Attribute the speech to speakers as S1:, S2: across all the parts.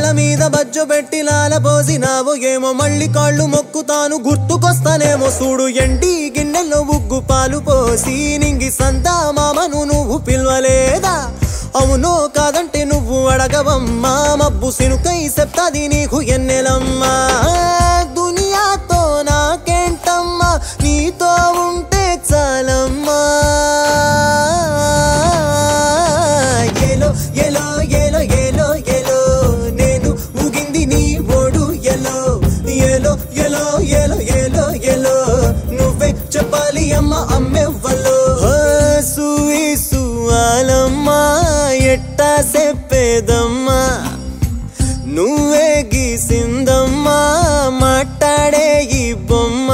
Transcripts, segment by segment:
S1: తల మీద బజ్జు పెట్టి లాలపోసినావు ఏమో మళ్ళీ కాళ్ళు మొక్కుతాను గుర్తుకొస్తానేమో చూడు ఎండి గిన్నెలో ఉగ్గు పాలు పోసి నింగి సంతా మామను నువ్వు పిలవలేదా అవునో కాదంటే నువ్వు అడగవమ్మా మబ్బు సినుకై చెప్తాది నీకు ఎన్నెలమ్మా దునియాతో నాకేంటమ్మా నీతో ఉంటే చాలమ్మా ఏలో ఏలో ఏలో ఏలో ఏలో నేను ఊగింది నీ ఓడు ఎలో ఏలో ఏలో ఏలో ఏలో ఏలో నువ్వే చెప్పాలి అమ్మ అమ్మెవ్వలో సూయి సువాలమ్మా ఎట్టా చెప్పేదమ్మా నువ్వే గీసిందమ్మా మాట్లాడే ఈ బొమ్మ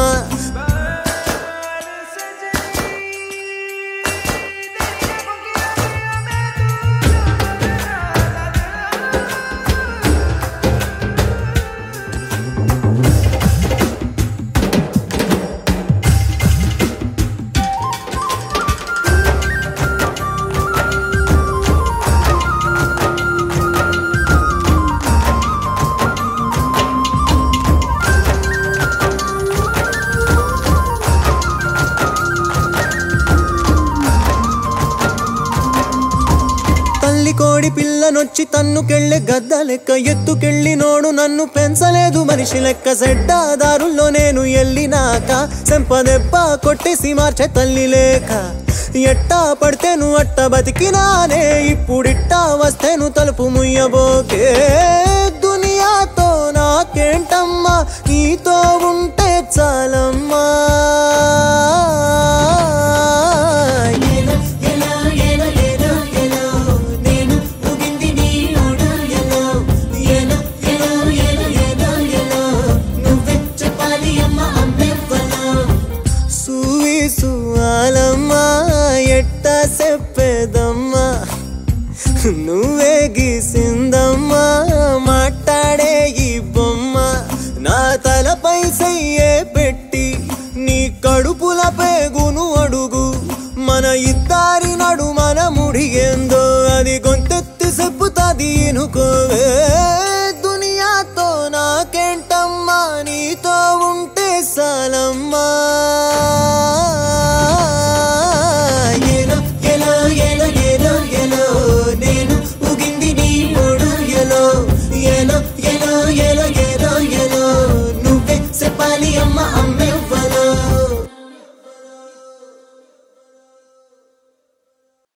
S1: తల్లి కోడి పిల్లనొచ్చి తన్నుకెళ్ళే గద్ద లెక్క ఎత్తుకెళ్ళి నోడు నన్ను పెంచలేదు మనిషి లెక్క సెడ్డాదారుల్లో నేను ఎల్లినాక సెంపదెబ్బ కొట్టేసి మార్చే తల్లి లేక ఎట్టా పడితేను అట్ట బతికినానే ఇప్పుడిట్టా వస్తేను తలుపు ముయ్యబోకే దునియాతో నాకేంటమ్మా నీతో ఉంటే చాలమ్మా ఏలో, ఏలో, ఏలో, ఏలో, ఏలో, నేను ఊగింది నీ ఓడు ఎలో. ఏలో, ఏలో, ఏలో, ఏలో, ఏలో, నువ్వే చెప్పాలి అమ్మ అమ్మెవ్వలో. సూవి సువాలమ్మా ఎట్ట చెప్పేదమ్మా నువ్వే గీసిందమ్మా మాట్లాడే ఈ బొమ్మ నా తలపై సయ్యే పెట్టి నీ కడుపుల పేగును అడుగు మన ఇద్దరి నడు మన ముడిగేందో అది గొంతెత్తి చెప్పుతాది ఎనుకోవే